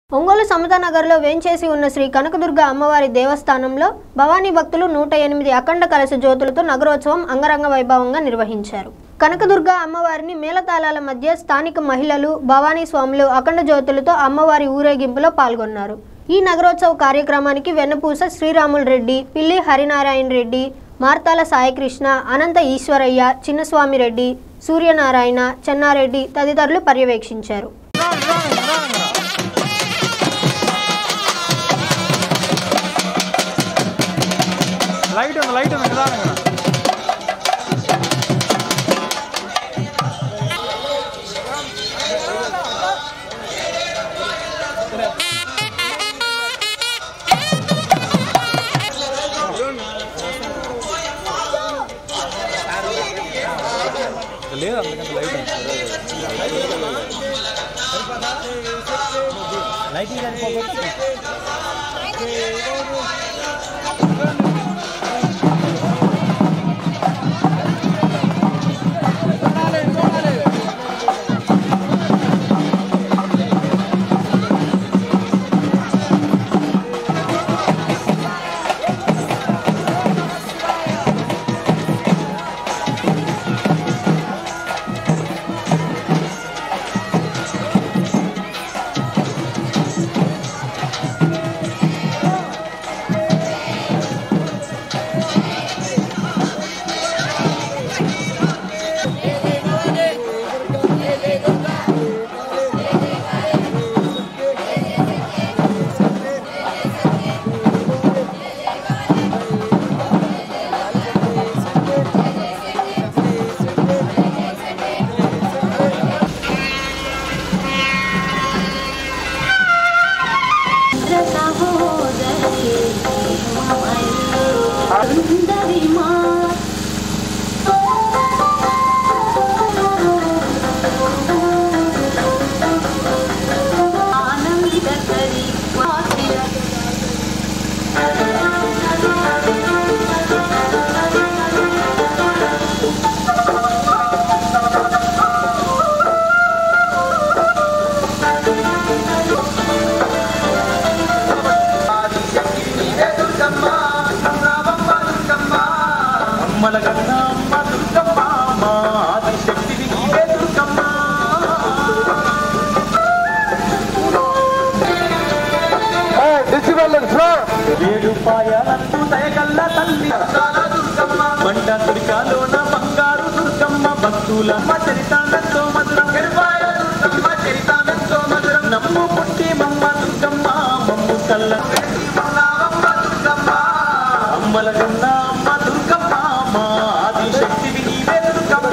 ఒంగోలు సమతానగర్లో వేంచేసి ఉన్న శ్రీ కనకదుర్గ అమ్మవారి దేవస్థానంలో భవానీ భక్తులు నూట ఎనిమిది అఖండ కలశ జ్యోతులతో నగరోత్సవం అంగరంగ వైభవంగా నిర్వహించారు కనకదుర్గ అమ్మవారిని మేళతాళాల మధ్య స్థానిక మహిళలు భవానీ స్వాములు అఖండ జ్యోతులతో అమ్మవారి ఊరేగింపులో పాల్గొన్నారు ఈ నగరోత్సవ కార్యక్రమానికి వెన్నపూస శ్రీరాములు రెడ్డి పిల్లి హరినారాయణ రెడ్డి మార్తాల సాయికృష్ణ అనంత ఈశ్వరయ్య చిన్నస్వామి రెడ్డి సూర్యనారాయణ చెన్నారెడ్డి తదితరులు పర్యవేక్షించారు లైట్ ఉంది లైట్ ఉంది నిదానంగా లేదు అందుకంటే లైట్ లైటింగ్ సరిపోకపోతే అమ్మల కన్నా అమ్మ దుర్గమ్మ మా ఆదిశక్తివి నీవే దుర్గమ్మ ఏడు పాయాలంటూ దయగల్ల తల్లి మంట తుడికాలోన బంగారు దుర్గమ్మ భక్తులమ్మ చరితానంతో మధురం దుర్గమ్మ చరితానంతో మధురం నమ్ము పుట్టి మమ్మ దుర్గమ్మ మమ్ము కల్ల అమ్మల కన్నా అమ్మ దుర్గమ్మ మా ఆదిశక్తివి నీవే దుర్గమ్మ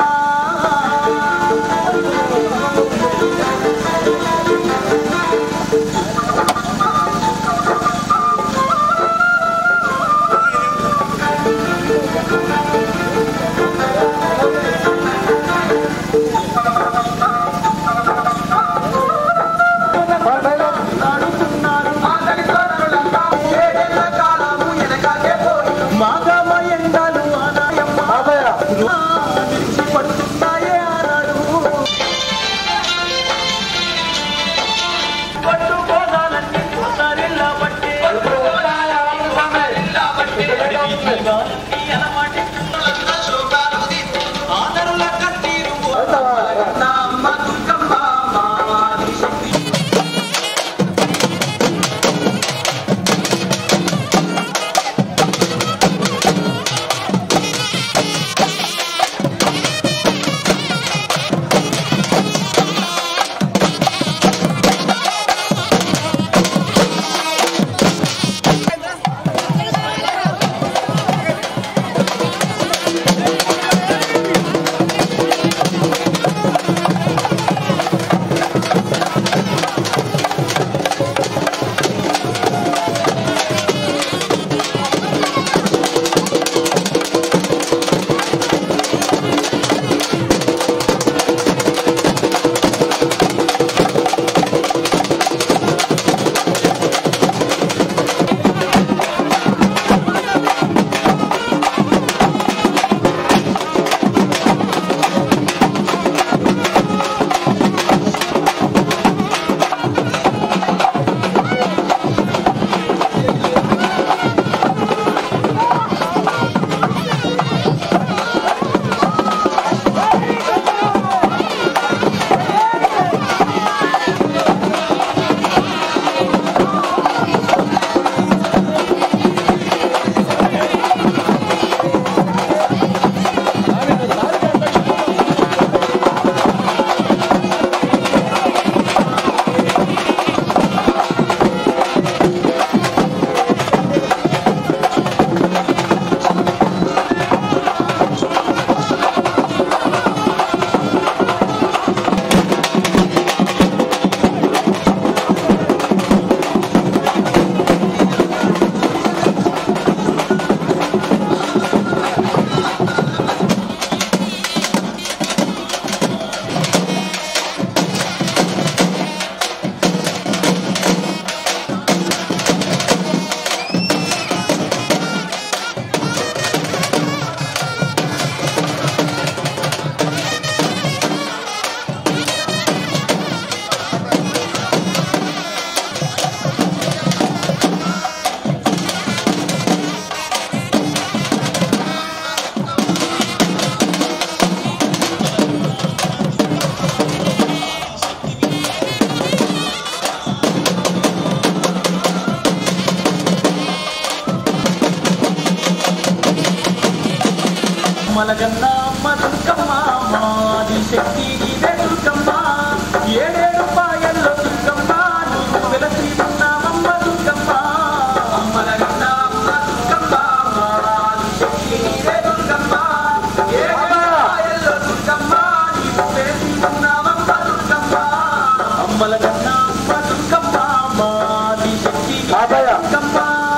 అమ్మల గన్నా అమ్మ దుర్గమ్మ మాది శక్తి నీవే దుర్గమ్మ ఏడేడు పాయల్లో దుర్గమ్మ నీవు వెలసి ఉన్నావమ్మ దుర్గమ్మ అమ్మల గన్నా అమ్మ దుర్గమ్మ మాది శక్తి నీవే దుర్గమ్మ ఏడేడు పాయల్లో దుర్గమ్మ నీవు వెలసి ఉన్నావమ్మ దుర్గమ్మ అమ్మల గన్నా అమ్మ దుర్గమ్మ మాది శక్తి నీవే దుర్గమ్మ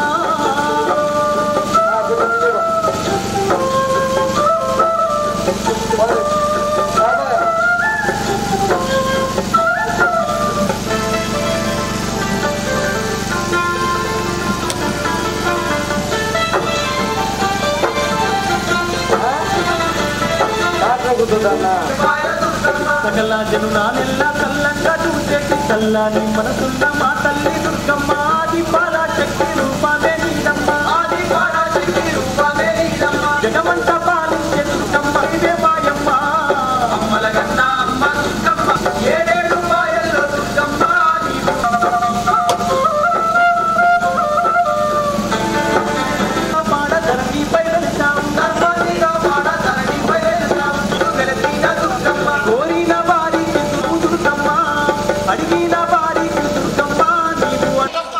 సకల జనునానెల్ల చల్లంగా చూసేటి చల్లని మనసున్న మా తల్లి దుర్గమ్మ ఆది పరాశక్తి రూపమే నీదమ్మ ఆది పరాశక్తి రూపమే నీదమ్మ జగమంత పాలించే దుర్గమ్మ ఇదే మాయమ్మ అమ్మల గన్న అమ్మ దుర్గమ్మ ఏడేడు పాయల్లో దుర్గమ్మ నీవు పాడ ధరణి పై వెలిసాం ధర్మాదిగా పాడ ధరణి పై వెలిసాం ఇటు వెలసిన దుర్గమ్మ కోరిన వారికి దుర్గు దుర్గమ్మ అడిగిన వారికి దుర్గమ్మ నీవు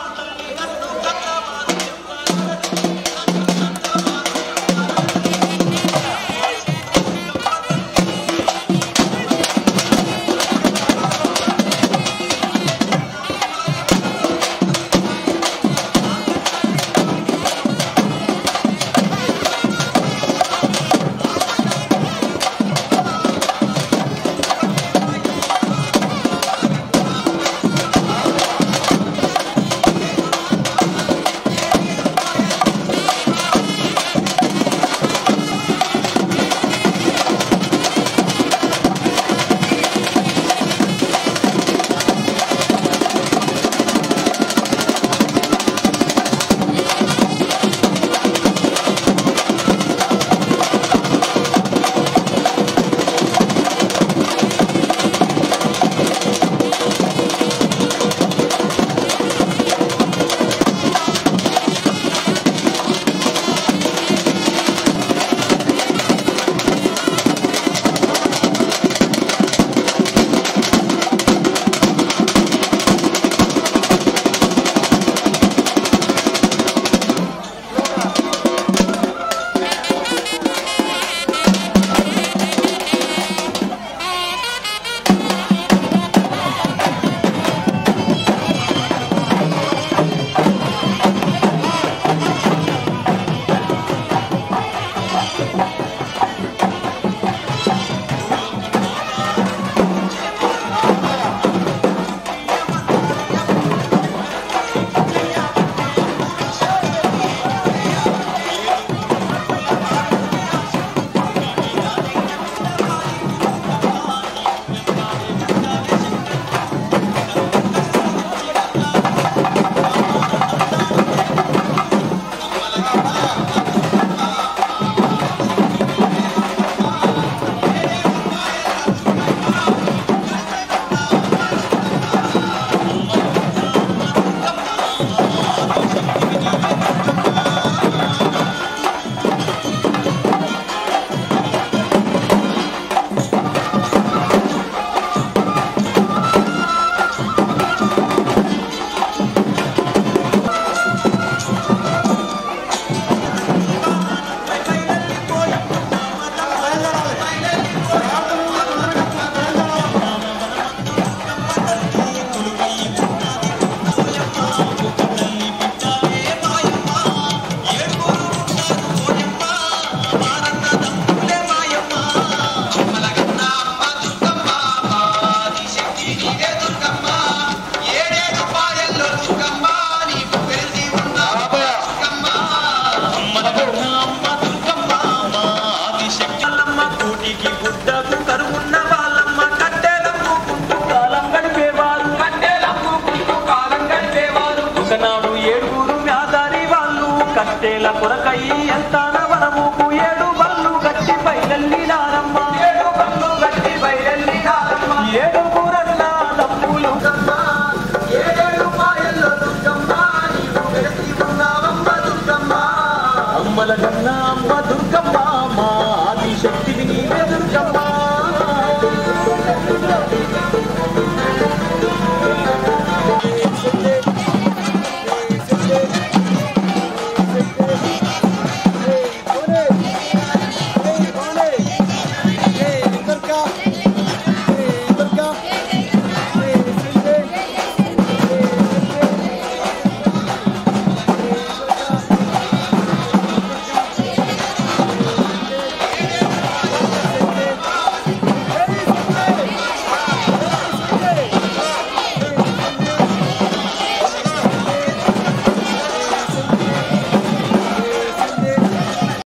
కట్టేల కొరకై ఎంత వనముకు ఏడు బళ్ళు గట్టి బయలెల్లినారమ్మ ఏడు బళ్ళు గట్టి బయలెల్లినారమ్మ ఏడు కూరన్న తప్పులు ఏడేడు పాయల్లో దుర్గమ్మ నీవు వెలసి ఉన్నావమ్మ దుర్గమ్మ అమ్మల కన్నా